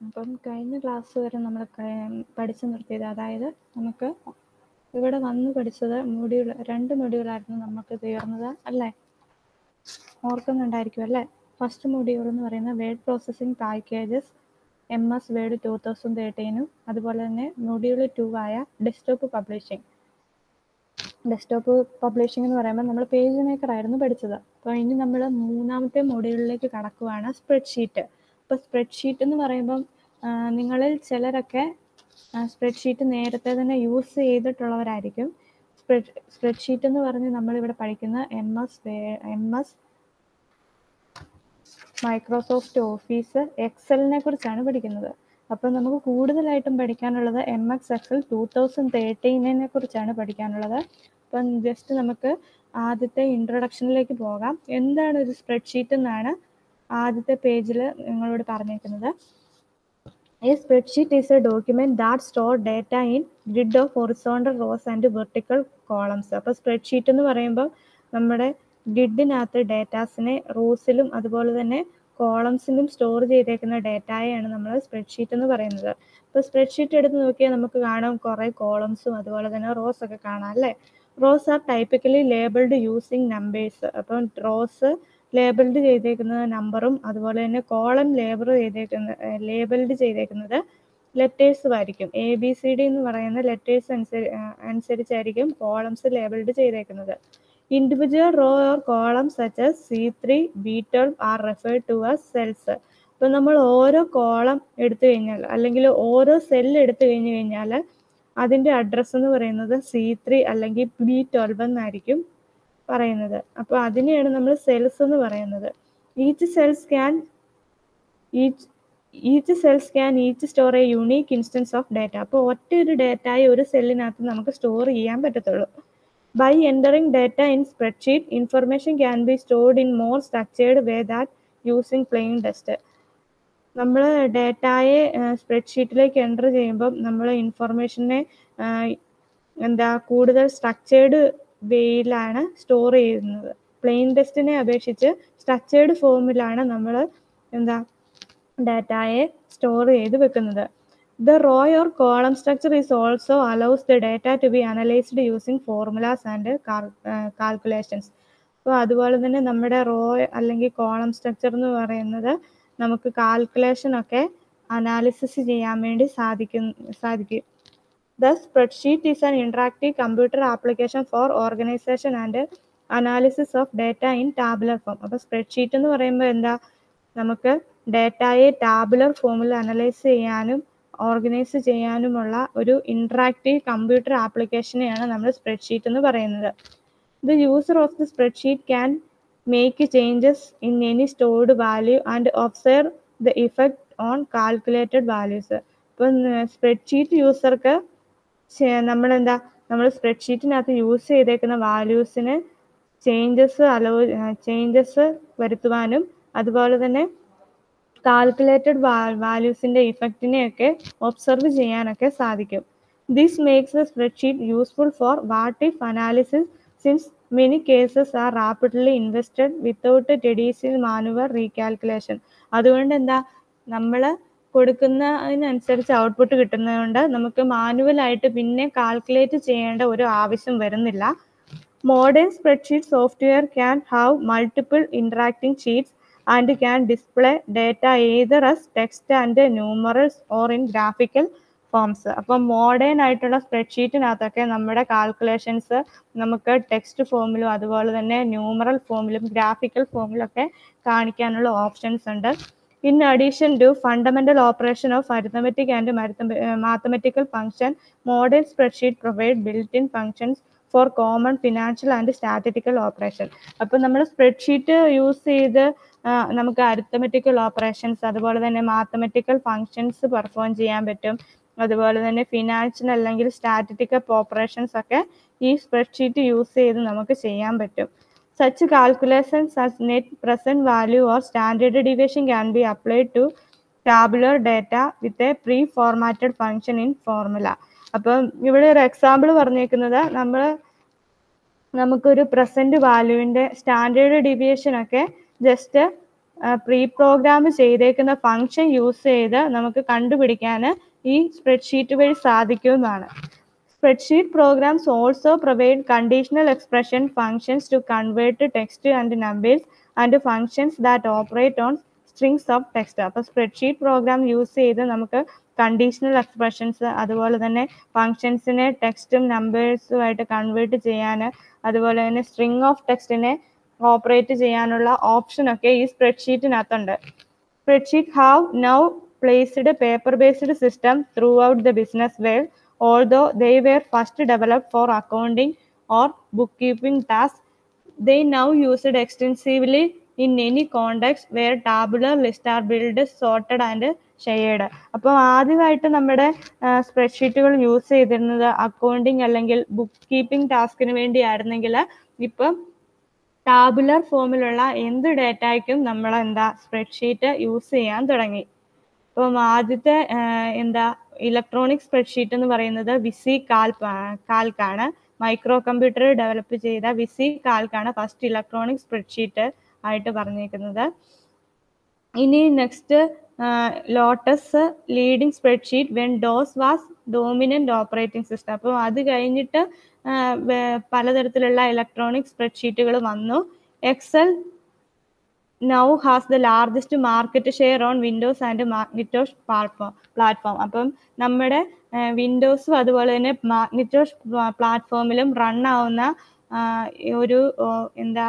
അപ്പം കഴിഞ്ഞ ക്ലാസ് വരെ നമ്മൾ പഠിച്ചു നിർത്തിയത് അതായത് നമുക്ക് ഇവിടെ വന്ന് പഠിച്ചത് മൊഡ്യൂൾ രണ്ട് മൊഡ്യൂളായിരുന്നു നമുക്ക് തീർന്നത് അല്ലേ ഓർക്കുന്നുണ്ടായിരിക്കും അല്ലേ ഫസ്റ്റ് മൊഡ്യൂൾ എന്ന് പറയുന്നത് word processing packages M S word two thousand തേർട്ടീനും അതുപോലെ തന്നെ മൊഡ്യൂൾ ടു ആയ ഡെസ്ക്ടോപ്പ് പബ്ലിഷിംഗ് ഡെസ്ക്ടോപ്പ് പബ്ലിഷിംഗ് എന്ന് പറയുമ്പോൾ നമ്മൾ പേജ് മേക്കർ ആയിരുന്നു പഠിച്ചത് അപ്പോൾ ഇനി നമ്മൾ മൂന്നാമത്തെ മൊഡ്യൂളിലേക്ക് കടക്കുവാണ് സ്പ്രെഡ്ഷീറ്റ് അപ്പോൾ സ്പ്രെഡ്ഷീറ്റ് എന്ന് പറയുമ്പം നിങ്ങളിൽ ചിലരൊക്കെ സ്പ്രെഡ്ഷീറ്റ് നേരത്തെ തന്നെ യൂസ് ചെയ്തിട്ടുള്ളവരായിരിക്കും സ്പ്രെഡ് സ്പ്രെഡ്ഷീറ്റ് എന്ന് പറഞ്ഞ് നമ്മളിവിടെ പഠിക്കുന്ന M S M S Microsoft Office എക്സലിനെ കുറിച്ചാണ് പഠിക്കുന്നത് അപ്പോൾ നമുക്ക് കൂടുതലായിട്ടും പഠിക്കാനുള്ളത് M X Excel two thousand തേർട്ടീനെ കുറിച്ചാണ് പഠിക്കാനുള്ളത് അപ്പം ജസ്റ്റ് നമുക്ക് ആദ്യത്തെ ഇൻട്രൊഡക്ഷനിലേക്ക് പോകാം എന്താണ് ഒരു സ്പ്രെഡ്ഷീറ്റ് എന്നാണ് ആദ്യത്തെ പേജിൽ നിങ്ങളോട് പറഞ്ഞേക്കുന്നത് A spreadsheet is a document that store data in grid of horizontal rows and vertical columns. അപ്പോൾ സ്പ്രെഡ്ഷീറ്റ് എന്ന് പറയുമ്പോൾ നമ്മുടെ ഗ്രിഡിനകത്ത് ഡേറ്റാസിനെ റോസിലും അതുപോലെ തന്നെ കോളംസിലും സ്റ്റോർ ചെയ്തേക്കുന്ന ഡേറ്റയെയാണ് നമ്മൾ സ്പ്രെഡ്ഷീറ്റ് എന്ന് പറയുന്നത് അപ്പോൾ സ്പ്രെഡ്ഷീറ്റ് എടുത്ത് നോക്കിയാൽ നമുക്ക് കാണാം കുറേ കോളംസും അതുപോലെ തന്നെ റോസ് ഒക്കെ കാണാം അല്ലേ rows are typically labelled using numbers അപ്പം റോസ് ലേബിൾഡ് ചെയ്തേക്കുന്നത് നമ്പറും അതുപോലെ തന്നെ കോളം ലേബർ ചെയ്തേക്കുന്ന ലേബിൾഡ് ചെയ്തേക്കുന്നത് ലെറ്റേഴ്സും ആയിരിക്കും എ ബി സി ഡി എന്ന് പറയുന്ന ലെറ്റേഴ്സ് അനുസരി അനുസരിച്ചായിരിക്കും കോളംസ് ലേബിൾഡ് ചെയ്തേക്കുന്നത് individual row or column such C three B twelve are referred to as cells ഇപ്പം നമ്മൾ ഓരോ കോളം എടുത്തു കഴിഞ്ഞാൽ അല്ലെങ്കിൽ ഓരോ സെൽ എടുത്തു കഴിഞ്ഞു കഴിഞ്ഞാൽ അതിൻ്റെ അഡ്രസ്സ് എന്ന് പറയുന്നത് സി ത്രീ അല്ലെങ്കിൽ ബി ട്വൽവ് എന്നായിരിക്കും പറയുന്നത് അപ്പോൾ അതിനെയാണ് നമ്മൾ സെൽസ് എന്ന് പറയുന്നത് each cells can each each cells can each store a unique instance of data അപ്പോൾ ഒറ്റ ഒരു ഡേറ്റായി ഒരു സെല്ലിനകത്ത് നമുക്ക് സ്റ്റോർ ചെയ്യാൻ പറ്റത്തുള്ളൂ by entering data in spreadsheet information can be stored in more structured way that using plain text നമ്മൾ ഡേറ്റായെ സ്പ്രെഡ്ഷീറ്റിലേക്ക് എൻ്റർ ചെയ്യുമ്പം നമ്മൾ ഇൻഫർമേഷനെ എന്താ കൂടുതൽ സ്ട്രക്ചേർഡ് വേയിലാണ് സ്റ്റോർ ചെയ്യുന്നത് പ്ലെയിൻ ടെസ്റ്റിനെ അപേക്ഷിച്ച് സ്ട്രക്ചേർഡ് ഫോമിലാണ് നമ്മൾ എന്താ ഡാറ്റയെ സ്റ്റോർ ചെയ്ത് വെക്കുന്നത് the row or column structure is also allows the data to be analysed using formulas and calculations അപ്പോൾ അതുപോലെ തന്നെ നമ്മുടെ റോ അല്ലെങ്കിൽ കോളം സ്ട്രക്ചർ എന്ന് പറയുന്നത് നമുക്ക് കാൽക്കുലേഷൻ ഒക്കെ അനാലിസിസ് ചെയ്യാൻ വേണ്ടി സാധിക്കും സാധിക്കും the spreadsheet is an interactive computer application for organisation and analysis of data in tabular form അപ്പോൾ സ്പ്രെഡ്ഷീറ്റ് എന്ന് പറയുമ്പോൾ എന്താ നമുക്ക് ഡേറ്റയെ ടാബുലർ ഫോമിൽ അനലൈസ് ചെയ്യാനും ഓർഗനൈസ് ചെയ്യാനുമുള്ള ഒരു ഇൻട്രാക്റ്റീവ് കമ്പ്യൂട്ടർ ആപ്ലിക്കേഷനെയാണ് നമ്മൾ സ്പ്രെഡ്ഷീറ്റ് എന്ന് പറയുന്നത് the user of the spreadsheet can make changes in any stored value and observe the effect on calculated values ഇപ്പം സ്പ്രെഡ്ഷീറ്റ് യൂസർക്ക് നമ്മളെന്താ നമ്മൾ സ്പ്രെഡ്ഷീറ്റിനകത്ത് യൂസ് ചെയ്തേക്കുന്ന വാല്യൂസിന് ചേഞ്ചസ് അലോ ചേഞ്ചസ് വരുത്തുവാനും അതുപോലെ തന്നെ കാൽക്കുലേറ്റഡ് വാല്യൂസിൻ്റെ ഇഫക്റ്റിനെയൊക്കെ ഒബ്സർവ് ചെയ്യാനൊക്കെ സാധിക്കും this makes the spreadsheet useful for what if analysis since many cases are rapidly invested without tedious manual recalculation അതുകൊണ്ട് എന്താ നമ്മൾ കൊടുക്കുന്നതിനനുസരിച്ച് ഔട്ട്പുട്ട് കിട്ടുന്നതുകൊണ്ട് നമുക്ക് മാനുവലായിട്ട് പിന്നെ കാൽക്കുലേറ്റ് ചെയ്യേണ്ട ഒരു ആവശ്യം വരുന്നില്ല modern spreadsheet software can have multiple interacting sheets and can display data either as text and numerals or in graphical forms അപ്പം മോഡേൺ ആയിട്ടുള്ള സ്പ്രെഡ്ഷീറ്റിനകത്തൊക്കെ നമ്മുടെ കാൽക്കുലേഷൻസ് നമുക്ക് ടെക്സ്റ്റ് ഫോമിലും അതുപോലെ തന്നെ ന്യൂമറൽ ഫോമിലും ഗ്രാഫിക്കൽ ഫോമിലും ഒക്കെ കാണിക്കാനുള്ള ഓപ്ഷൻസ് ഉണ്ട് In addition to fundamental operation of arithmetic and mathematical function, modern spreadsheet provide built-in functions for common financial and statistical operation അപ്പോൾ നമ്മൾ സ്പ്രെഡ്ഷീറ്റ് യൂസ് ചെയ്ത് നമുക്ക് അരിത്തമെറ്റിക്കൽ ഓപ്പറേഷൻസ് അതുപോലെ തന്നെ മാത്തമെറ്റിക്കൽ ഫങ്ഷൻസ് പെർഫോം ചെയ്യാൻ പറ്റും അതുപോലെ തന്നെ ഫിനാൻഷ്യൽ അല്ലെങ്കിൽ സ്റ്റാറ്റിറ്റിക്കൽ ഓപ്പറേഷൻസ് ഒക്കെ ഈ സ്പ്രെഡ്ഷീറ്റ് യൂസ് ചെയ്ത് നമുക്ക് ചെയ്യാൻ പറ്റും Such calculations as net present value or standard deviation can be applied to tabular data with a pre-formatted function in formula. അപ്പം ഇവിടെ ഒരു എക്സാമ്പിൾ പറഞ്ഞേക്കുന്നത് നമ്മൾ നമുക്കൊരു പ്രസന്റ് വാല്യൂവിൻ്റെ സ്റ്റാൻഡേർഡ് ഡീവിയേഷൻ ഒക്കെ ജസ്റ്റ് പ്രീ പ്രോഗ്രാം ചെയ്തേക്കുന്ന ഫംഗ്ഷൻ യൂസ് ചെയ്ത് നമുക്ക് കണ്ടുപിടിക്കാൻ ഈ സ്പ്രെഡ്ഷീറ്റ് വഴി സാധിക്കുന്നതാണ് spreadsheet programs also provide conditional expression functions to convert text and numbers and functions that operate on strings of text അപ്പോൾ സ്പ്രെഡ്ഷീറ്റ് പ്രോഗ്രാം യൂസ് ചെയ്ത് നമുക്ക് കണ്ടീഷണൽ എക്സ്പ്രഷൻസ് അതുപോലെ തന്നെ ഫങ്ഷൻസിനെ ടെക്സ്റ്റും നമ്പേഴ്സുമായിട്ട് കൺവേർട്ട് ചെയ്യാൻ അതുപോലെ തന്നെ സ്ട്രിങ് ഓഫ് ടെക്സ്റ്റിനെ ഓപ്പറേറ്റ് ചെയ്യാനുള്ള ഓപ്ഷനൊക്കെ ഈ സ്പ്രെഡ്ഷീറ്റിനകത്തുണ്ട് spreadsheet have now placed paper based system throughout the business world although they were first developed for accounting or bookkeeping tasks they now used extensively in any context where tabular lists are built sorted and shared അപ്പോൾ ആദ്യമായിട്ട് നമ്മുടെ സ്പ്രെഡ്ഷീറ്റുകൾ use ചെയ്തിരുന്നത് accounting അല്ലെങ്കിൽ bookkeeping ടാസ്കിന് വേണ്ടിയായിരുന്നെങ്കിൽ ഇപ്പം tabular ഫോമിലുള്ള എന്ത് ഡേറ്റയ്ക്കും നമ്മൾ എന്താ സ്പ്രെഡ്ഷീറ്റ് യൂസ് ചെയ്യാൻ തുടങ്ങി അപ്പം ആദ്യത്തെ എന്താ ഇലക്ട്രോണിക് സ്പ്രെഡ്ഷീറ്റ് എന്ന് പറയുന്നത് വിസി കാൽ കാൽക്കാണ് മൈക്രോ കമ്പ്യൂട്ടർ ഡെവലപ്പ് ചെയ്ത വിസി കാൽക്കാണ് ഫസ്റ്റ് ഇലക്ട്രോണിക് സ്പ്രെഡ്ഷീറ്റ് ആയിട്ട് പറഞ്ഞേക്കുന്നത് ഇനി next Lotus leading spreadsheet when DOS was dominant operating system അപ്പോൾ അത് കഴിഞ്ഞിട്ട് പലതരത്തിലുള്ള ഇലക്ട്രോണിക് സ്പ്രെഡ്ഷീറ്റുകൾ വന്നു Excel now has the largest market share on Windows and Macintosh platform platform അപ്പം നമ്മുടെ വിൻഡോസും അതുപോലെ തന്നെ മാഗ്നിറ്റോഷ് പ്ലാറ്റ്ഫോമിലും റൺ ആവുന്ന ഒരു എന്താ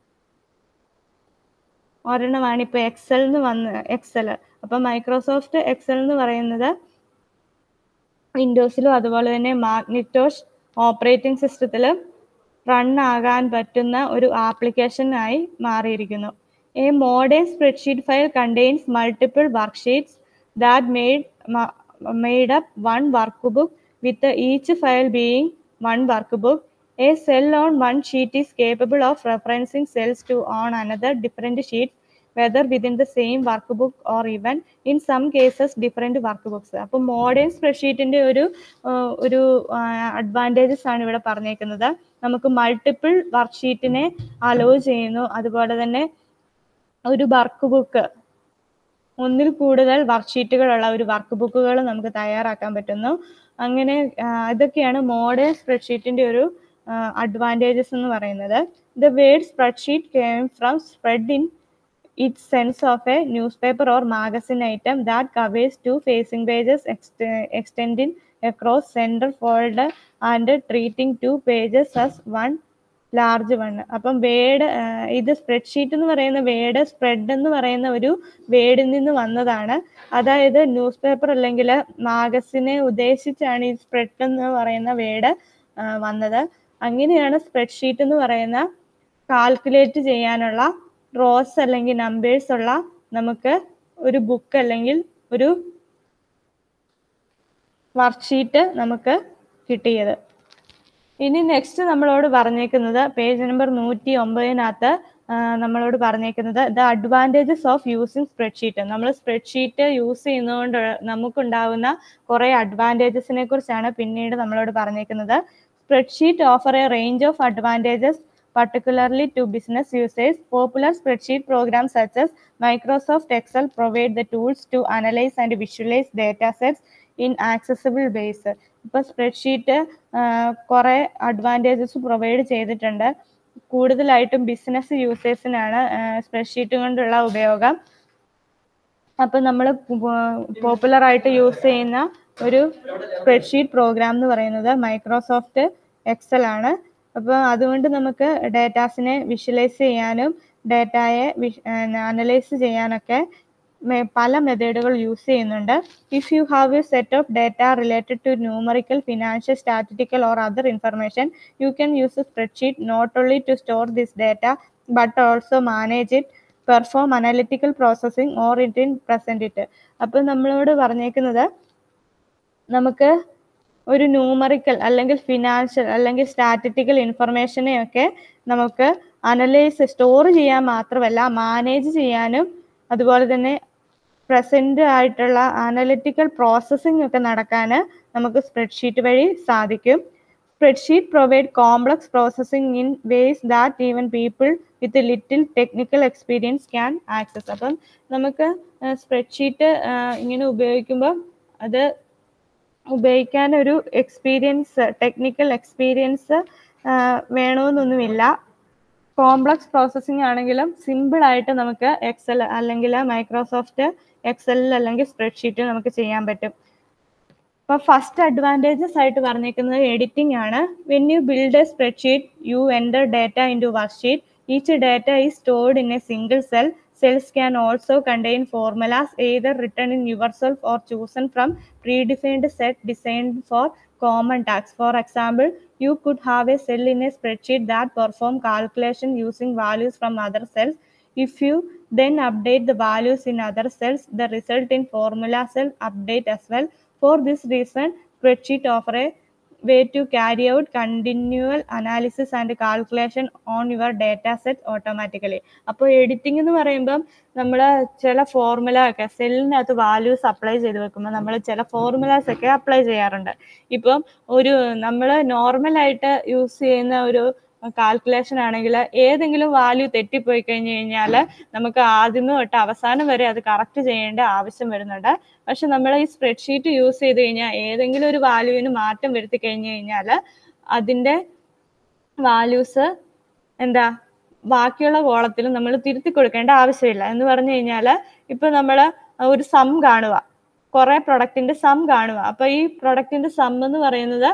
ഒരെണ്ണമാണ് ഇപ്പോൾ എക്സൽ എന്ന് വന്ന് എക്സൽ അപ്പം മൈക്രോസോഫ്റ്റ് എക്സൽ എന്ന് പറയുന്നത് വിൻഡോസിലും അതുപോലെ തന്നെ മാഗ്നിറ്റോഷ് ഓപ്പറേറ്റിംഗ് സിസ്റ്റത്തിലും റൺ ആകാൻ പറ്റുന്ന ഒരു ആപ്ലിക്കേഷനായി മാറിയിരിക്കുന്നു A modern spreadsheet file contains multiple worksheets that made, made up one workbook, with each file being one workbook. A cell on one sheet is capable of referencing cells to on another different sheets, whether within the same workbook or even in some cases different workbooks. അപ്പോൾ modern സ്പ്രെഡ്ഷീറ്റിൻ്റെ ഒരു ഒരു advantages ആണ് ഇവിടെ പറഞ്ഞേക്കുന്നത് നമുക്ക് multiple വർക്ക്ഷീറ്റിനെ hello ചെയ്യുന്നു അതുപോലെ തന്നെ ഒരു വർക്ക് ബുക്ക് ഒന്നിൽ കൂടുതൽ വർക്ക്ഷീറ്റുകളുള്ള ഒരു വർക്ക് ബുക്കുകൾ നമുക്ക് തയ്യാറാക്കാൻ പറ്റുന്നു അങ്ങനെ ഇതൊക്കെയാണ് മോഡേൺ സ്പ്രെഡ്ഷീറ്റിന്റെ ഒരു അഡ്വാൻറ്റേജസ് എന്ന് പറയുന്നത് the word spreadsheet came from spread in it sense of a newspaper or magazine item that covers two facing pages extending across central folder and treating two pages as one large one അപ്പം word ഇത് spreadsheet എന്ന് പറയുന്ന word spread എന്ന് പറയുന്ന ഒരു വേഡിൽ നിന്ന് വന്നതാണ് അതായത് ന്യൂസ് പേപ്പർ അല്ലെങ്കിൽ മാഗസിനെ ഉദ്ദേശിച്ചാണ് ഈ സ്പ്രെഡ് എന്ന് പറയുന്ന വേഡ് വന്നത് അങ്ങനെയാണ് സ്പ്രെഡ്ഷീറ്റ് എന്ന് പറയുന്ന കാൽക്കുലേറ്റ് ചെയ്യാനുള്ള റോസ് അല്ലെങ്കിൽ നമ്പേഴ്സ് ഉള്ള നമുക്ക് ഒരു ബുക്ക് അല്ലെങ്കിൽ ഒരു വർക്ക്ഷീറ്റ് നമുക്ക് കിട്ടിയത് ഇനി നെക്സ്റ്റ് നമ്മളോട് പറഞ്ഞേക്കുന്നത് പേജ് നമ്പർ നൂറ്റി ഒമ്പതിനകത്ത് നമ്മളോട് പറഞ്ഞേക്കുന്നത് the advantages of using spreadsheet നമ്മൾ സ്പ്രെഡ്ഷീറ്റ് യൂസ് ചെയ്യുന്നതുകൊണ്ട് നമുക്കുണ്ടാകുന്ന കുറേ അഡ്വാൻറ്റേജസിനെ കുറിച്ചാണ് പിന്നീട് നമ്മളോട് പറഞ്ഞേക്കുന്നത് spreadsheet offer a range of advantages particularly to business users. Popular spreadsheet programs such as Microsoft Excel provide the tools to analyze and visualize data sets in accessible ways. ഇപ്പോൾ spreadsheet കുറേ അഡ്വാൻറ്റേജസ് പ്രൊവൈഡ് ചെയ്തിട്ടുണ്ട് കൂടുതലായിട്ടും business യൂസേഴ്സിനാണ് spreadsheet കൊണ്ടുള്ള ഉപയോഗം അപ്പം നമ്മൾ popular ആയിട്ട് use ചെയ്യുന്ന ഒരു സ്പ്രെഡ്ഷീറ്റ് പ്രോഗ്രാം എന്ന് പറയുന്നത് മൈക്രോസോഫ്റ്റ് എക്സൽ ആണ് അപ്പോൾ അതുകൊണ്ട് നമുക്ക് ഡേറ്റാസിനെ വിഷ്വലൈസ് ചെയ്യാനും ഡേറ്റയെ അനലൈസ് ചെയ്യാനൊക്കെ പല മെത്തേഡുകൾ യൂസ് ചെയ്യുന്നുണ്ട് if you have a set of data related to numerical financial statistical or other information you can use a spreadsheet not only to store this data but also manage it perform analytical processing or it in present it അപ്പം നമ്മളോട് പറഞ്ഞേക്കുന്നത് നമുക്ക് ഒരു numerical അല്ലെങ്കിൽ financial അല്ലെങ്കിൽ statistical ഇൻഫർമേഷനെയൊക്കെ നമുക്ക് analyse store ചെയ്യാൻ മാത്രമല്ല മാനേജ് ചെയ്യാനും അതുപോലെ തന്നെ പ്രസന്റ് ആയിട്ടുള്ള അനലിറ്റിക്കൽ പ്രോസസ്സിംഗ് ഒക്കെ നടക്കാൻ നമുക്ക് സ്പ്രെഡ്ഷീറ്റ് വഴി സാധിക്കും spreadsheet provide complex processing in ways that even people with a little technical experience can access അപ്പം നമുക്ക് സ്പ്രെഡ്ഷീറ്റ് ഇങ്ങനെ ഉപയോഗിക്കുമ്പോൾ അത് ഉപയോഗിക്കാൻ ഒരു എക്സ്പീരിയൻസ് ടെക്നിക്കൽ എക്സ്പീരിയൻസ് വേണമെന്നൊന്നുമില്ല കോംപ്ലക്സ് പ്രോസസ്സിംഗ് ആണെങ്കിലും സിമ്പിൾ ആയിട്ട് നമുക്ക് എക്സൽ അല്ലെങ്കിൽ മൈക്രോസോഫ്റ്റ് എക്സലിൽ അല്ലെങ്കിൽ സ്പ്രെഡ്ഷീറ്റിൽ നമുക്ക് ചെയ്യാൻ പറ്റും അപ്പോൾ ഫസ്റ്റ് അഡ്വാൻറ്റേജസ് ആയിട്ട് പറഞ്ഞേക്കുന്നത് എഡിറ്റിംഗ് ആണ് when you build a spreadsheet you enter data into worksheet each data is stored in a single cell cells can also contain formulas either written in yourself or chosen from predefined set designed for common tasks. For example, you could have a cell in a spreadsheet that perform calculation using values from other cells. If you then update the values in other cells, the result in formula cell update as well. For this reason, spreadsheet offer a way to carry out continual analysis and calculation on your data set automatically. അപ്പോൾ editing എന്ന് പറയുമ്പം നമ്മൾ ചില formula ഒക്കെ സെല്ലിനകത്ത് values apply ചെയ്ത് വെക്കുമ്പോൾ നമ്മൾ ചില ഫോർമുലാസ് ഒക്കെ അപ്ലൈ ചെയ്യാറുണ്ട് ഇപ്പം ഒരു നമ്മൾ നോർമലായിട്ട് യൂസ് ചെയ്യുന്ന ഒരു കാൽക്കുലേഷൻ ആണെങ്കിൽ ഏതെങ്കിലും വാല്യൂ തെറ്റിപ്പോയി കഴിഞ്ഞ് കഴിഞ്ഞാൽ നമുക്ക് ആദ്യമേ തൊട്ട് അവസാനം വരെ അത് കറക്റ്റ് ചെയ്യേണ്ട ആവശ്യം വരുന്നുണ്ട് പക്ഷെ നമ്മൾ ഈ സ്പ്രെഡ്ഷീറ്റ് യൂസ് ചെയ്ത് കഴിഞ്ഞാൽ ഏതെങ്കിലും ഒരു വാല്യൂവിന് മാറ്റം വരുത്തി കഴിഞ്ഞ് കഴിഞ്ഞാൽ അതിൻ്റെ വാല്യൂസ് എന്താ ബാക്കിയുള്ള കോളത്തിൽ നമ്മൾ തിരുത്തി കൊടുക്കേണ്ട ആവശ്യമില്ല എന്ന് പറഞ്ഞു കഴിഞ്ഞാൽ ഇപ്പൊ നമ്മൾ ഒരു സം കാണുക കുറെ പ്രൊഡക്റ്റിന്റെ സം കാണുക അപ്പൊ ഈ പ്രൊഡക്റ്റിന്റെ സം എന്ന് പറയുന്നത്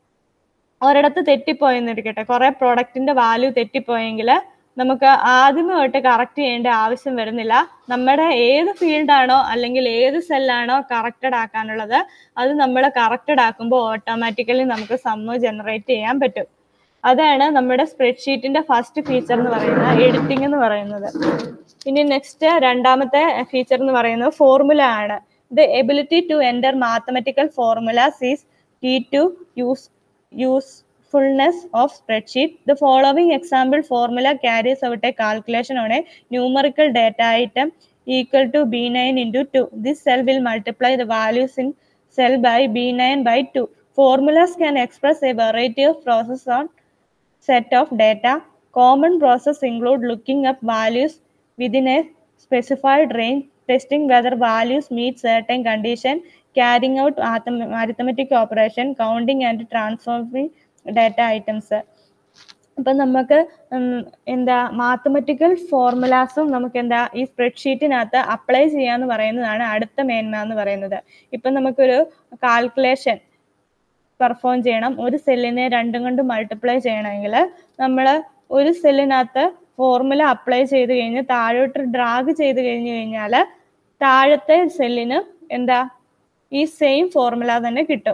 ഒരിടത്ത് തെറ്റിപ്പോയെന്നിരിക്കട്ടെ കുറെ പ്രൊഡക്റ്റിന്റെ വാല്യൂ തെറ്റിപ്പോയെങ്കിൽ നമുക്ക് ആദ്യമേ തൊട്ട് കറക്റ്റ് ചെയ്യേണ്ട ആവശ്യം വരുന്നില്ല നമ്മുടെ ഏത് ഫീൽഡാണോ അല്ലെങ്കിൽ ഏത് സെല്ലാണോ കറക്റ്റഡ് ആക്കാനുള്ളത് അത് നമ്മൾ കറക്റ്റഡ് ആക്കുമ്പോൾ ഓട്ടോമാറ്റിക്കലി നമുക്ക് സമ്മ് ജനറേറ്റ് ചെയ്യാൻ പറ്റും അതാണ് നമ്മുടെ സ്പ്രെഡ്ഷീറ്റിന്റെ ഫസ്റ്റ് ഫീച്ചർ എന്ന് പറയുന്നത് എഡിറ്റിംഗ് എന്ന് പറയുന്നത് ഇനി നെക്സ്റ്റ് രണ്ടാമത്തെ ഫീച്ചർ എന്ന് പറയുന്നത് ഫോർമുല ആണ് the ability to enter mathematical formulas is key to use usefulness of spreadsheet. The following example formula carries out a calculation on a numerical data item equal to B9 into 2. This cell will multiply the values in cell by B9 by 2. Formulas can express a variety of processes on set of data. Common process include looking up values within a specified range, testing whether values meet certain condition, carrying out arithmetic operation, counting and transforming data items. അപ്പം നമുക്ക് എന്താ mathematical ഫോർമുലാസും നമുക്ക് എന്താ ഈ സ്പ്രെഡ്ഷീറ്റിനകത്ത് apply ചെയ്യാന്ന് പറയുന്നതാണ് അടുത്ത മേന്മ എന്ന് പറയുന്നത് ഇപ്പം നമുക്കൊരു കാൽക്കുലേഷൻ പെർഫോം ചെയ്യണം ഒരു സെല്ലിനെ രണ്ടും കൊണ്ട് മൾട്ടിപ്ലൈ ചെയ്യണമെങ്കിൽ നമ്മൾ ഒരു സെല്ലിനകത്ത് ഫോർമുല അപ്ലൈ ചെയ്ത് കഴിഞ്ഞ് താഴോട്ട് ഡ്രാഗ് ചെയ്ത് കഴിഞ്ഞ് കഴിഞ്ഞാൽ താഴത്തെ സെല്ലിന് എന്താ ഈ സെയിം ഫോർമുല തന്നെ കിട്ടും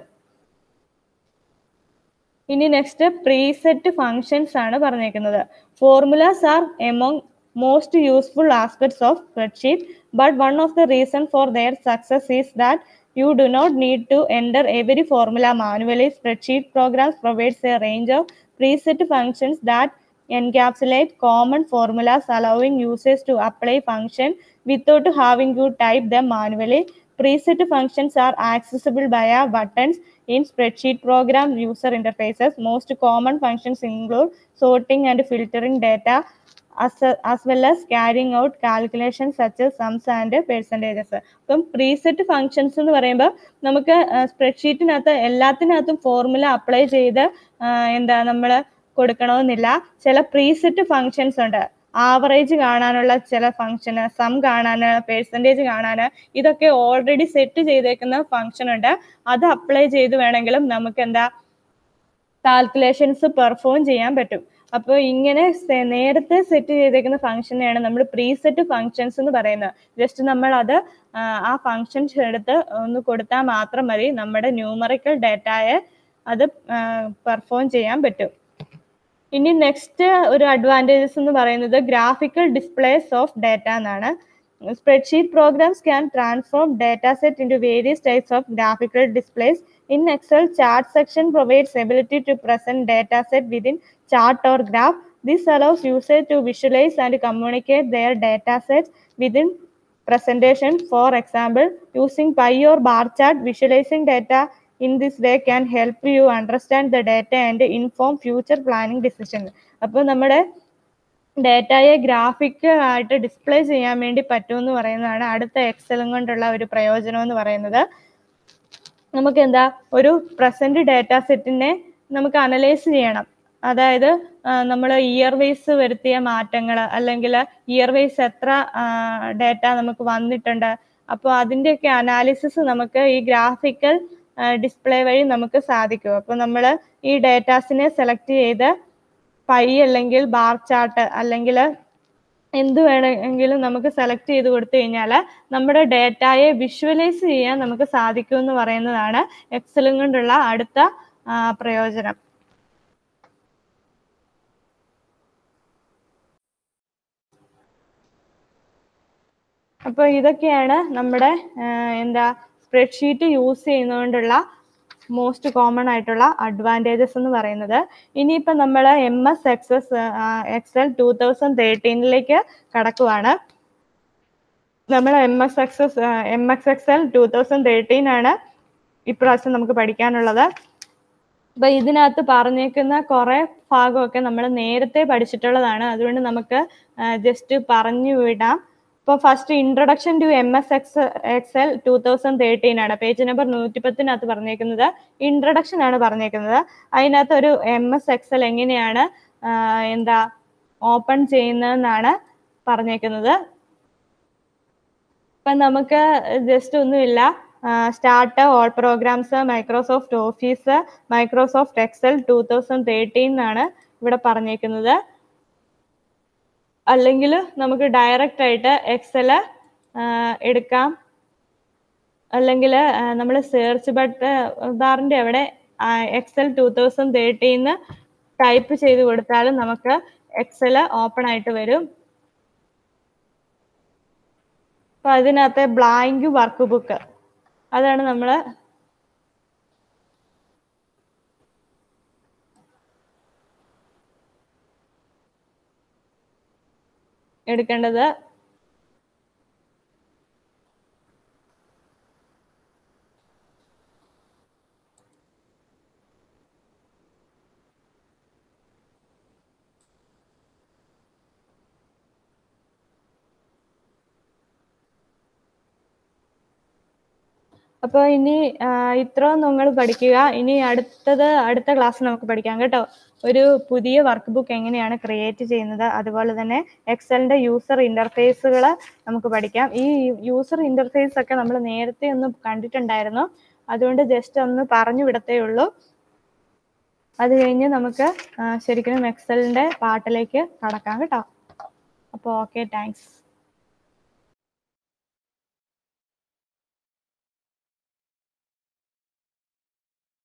ഇനി നെക്സ്റ്റ് പ്രീസെറ്റ് ഫങ്ഷൻസ് ആണ് പറഞ്ഞേക്കുന്നത് formulas are among most useful aspects of spreadsheet but one of the reason for their success is that you do not need to enter every formula manually. Spreadsheet programs provides a range of preset functions that encapsulate common formulas, allowing users to apply function without having to type them manually. Preset functions are accessible via buttons in spreadsheet program user interfaces. Most common functions include sorting and filtering data, as, as well as carrying out calculations such as sums and percentages. അപ്പം preset functions എന്ന് പറയുമ്പോൾ നമുക്ക് സ്പ്രെഡ്ഷീറ്റിനകത്ത് എല്ലാത്തിനകത്തും formula apply ചെയ്ത് എന്താ നമ്മൾ കൊടുക്കണമെന്നില്ല ചില preset functions ഉണ്ട് average കാണാനുള്ള ചില ഫംഗ്ഷന് സം കാണാൻ പേഴ്സൻറ്റേജ് കാണാൻ ഇതൊക്കെ ഓൾറെഡി സെറ്റ് ചെയ്തേക്കുന്ന ഫംഗ്ഷൻ ഉണ്ട് അത് അപ്ലൈ ചെയ്ത് വേണമെങ്കിലും നമുക്ക് എന്താ കാൽക്കുലേഷൻസ് പെർഫോം ചെയ്യാൻ പറ്റും അപ്പോൾ ഇങ്ങനെ നേരത്തെ സെറ്റ് ചെയ്തേക്കുന്ന ഫംഗ്ഷനെയാണ് നമ്മൾ പ്രീസെറ്റ് ഫങ്ഷൻസ് എന്ന് പറയുന്നത് ജസ്റ്റ് നമ്മൾ അത് ആ ഫങ്ഷൻസ് എടുത്ത് ഒന്ന് കൊടുത്താൽ മാത്രം മതി നമ്മുടെ ന്യൂമറിക്കൽ ഡാറ്റയെ അത് പെർഫോം ചെയ്യാൻ പറ്റും ഇനി നെക്സ്റ്റ് ഒരു അഡ്വാൻറ്റേജസ് എന്ന് പറയുന്നത് ഗ്രാഫിക്കൽ ഡിസ്പ്ലേസ് ഓഫ് ഡാറ്റ എന്നാണ് spreadsheet programs can transform data set into various types of graphical displays in Excel chart section provides ability to present data set within chart or graph. This allows users to visualize and communicate their data sets within presentation. For example, using pie or bar chart, visualizing data in this way can help you understand the data and inform future planning decision അപ്പോൾ നമ്മുടെ ഡേറ്റയെ graphic ആയിട്ട് display ചെയ്യാൻ വേണ്ടി പറ്റുമെന്ന് പറയുന്നതാണ് അടുത്ത എക്സലും കൊണ്ടുള്ള ഒരു പ്രയോജനം എന്ന് പറയുന്നത് നമുക്ക് എന്താ ഒരു പ്രസന്റ് ഡാറ്റ സെറ്റിനെ നമുക്ക് അനലൈസ് ചെയ്യണം അതായത് നമ്മൾ ഇയർ വൈസ് വരുത്തിയ മാറ്റങ്ങൾ അല്ലെങ്കിൽ ഇയർ വൈസ് എത്ര ഡേറ്റ നമുക്ക് വന്നിട്ടുണ്ട് അപ്പോൾ അതിൻ്റെയൊക്കെ അനാലിസിസ് നമുക്ക് ഈ ഗ്രാഫിക്കൽ ഡിസ്പ്ലേ വഴി നമുക്ക് സാധിക്കും അപ്പോൾ നമ്മൾ ഈ ഡേറ്റാസിനെ സെലക്ട് ചെയ്ത് പൈ അല്ലെങ്കിൽ ബാർ ചാർട്ട് അല്ലെങ്കിൽ എന്ത് വേണമെങ്കിലും നമുക്ക് സെലക്ട് ചെയ്ത് കൊടുത്തു കഴിഞ്ഞാൽ നമ്മുടെ ഡേറ്റയെ വിഷ്വലൈസ് ചെയ്യാൻ നമുക്ക് സാധിക്കും എന്ന് പറയുന്നതാണ് എക്സലും കൊണ്ടുള്ള അടുത്ത പ്രയോജനം അപ്പോൾ ഇതൊക്കെയാണ് നമ്മുടെ എന്താ സ്പ്രെഡ്ഷീറ്റ് യൂസ് ചെയ്യുന്നതുകൊണ്ടുള്ള മോസ്റ്റ് കോമൺ ആയിട്ടുള്ള അഡ്വാൻറ്റേജസ് എന്ന് പറയുന്നത് ഇനിയിപ്പോൾ നമ്മൾ M S excess Excel two thousand തേർട്ടീനിലേക്ക് കടക്കുവാണ് നമ്മൾ M S excess M X Excel two thousand thirteen ആണ് ഇപ്രാവശ്യം നമുക്ക് പഠിക്കാനുള്ളത് അപ്പൊ ഇതിനകത്ത് പറഞ്ഞേക്കുന്ന കുറെ ഭാഗമൊക്കെ നമ്മൾ നേരത്തെ പഠിച്ചിട്ടുള്ളതാണ് അതുകൊണ്ട് നമുക്ക് ജസ്റ്റ് പറഞ്ഞു വിടാം ഇപ്പോൾ first introduction to M S X X L two thousand thirteen ആണ് പേജ് നമ്പർ നൂറ്റിപ്പത്തിനകത്ത് പറഞ്ഞേക്കുന്നത് ഇൻട്രൊഡക്ഷൻ ആണ് പറഞ്ഞേക്കുന്നത് അതിനകത്ത് ഒരു എം എസ് എക്സ് എൽ എങ്ങനെയാണ് എന്താ ഓപ്പൺ ചെയ്യുന്നതെന്നാണ് പറഞ്ഞേക്കുന്നത് ഇപ്പം നമുക്ക് ജസ്റ്റ് ഒന്നുമില്ല start all programs Microsoft Office Microsoft Excel two thousand thirteen എന്നാണ് ഇവിടെ പറഞ്ഞേക്കുന്നത് അല്ലെങ്കിൽ നമുക്ക് ഡയറക്റ്റ് ആയിട്ട് എക്സൽ എടുക്കാം അല്ലെങ്കിൽ നമ്മൾ സെർച്ച് ബട്ട് ബാറിൻ്റെ അവിടെ എക്സൽ ടൂ തൗസൻഡ് തേർട്ടീന്ന് ടൈപ്പ് ചെയ്ത് കൊടുത്താലും നമുക്ക് എക്സൽ ഓപ്പൺ ആയിട്ട് വരും അപ്പൊ അതിനകത്തെ ബ്ലാങ്ക് വർക്ക് ബുക്ക് അതാണ് നമ്മൾ എടുക്കേണ്ടത് അപ്പോൾ ഇനി ഇത്രയും നിങ്ങൾ പഠിക്കുക ഇനി അടുത്തത് അടുത്ത ക്ലാസ് നമുക്ക് പഠിക്കാം കേട്ടോ ഒരു പുതിയ വർക്ക് ബുക്ക് എങ്ങനെയാണ് ക്രിയേറ്റ് ചെയ്യുന്നത് അതുപോലെ തന്നെ എക്സലിന്റെ യൂസർ ഇന്റർഫേസുകൾ നമുക്ക് പഠിക്കാം ഈ യൂസർ ഇന്റർഫേസ് ഒക്കെ നമ്മൾ നേരത്തെ ഒന്ന് കണ്ടിട്ടുണ്ടായിരുന്നു അതുകൊണ്ട് ജസ്റ്റ് ഒന്ന് പറഞ്ഞു വിടത്തേ ഉള്ളൂ അത് കഴിഞ്ഞ് നമുക്ക് ശരിക്കും എക്സലിന്റെ പാട്ടിലേക്ക് കടക്കാം കേട്ടോ അപ്പോൾ ഓക്കെ താങ്ക്സ്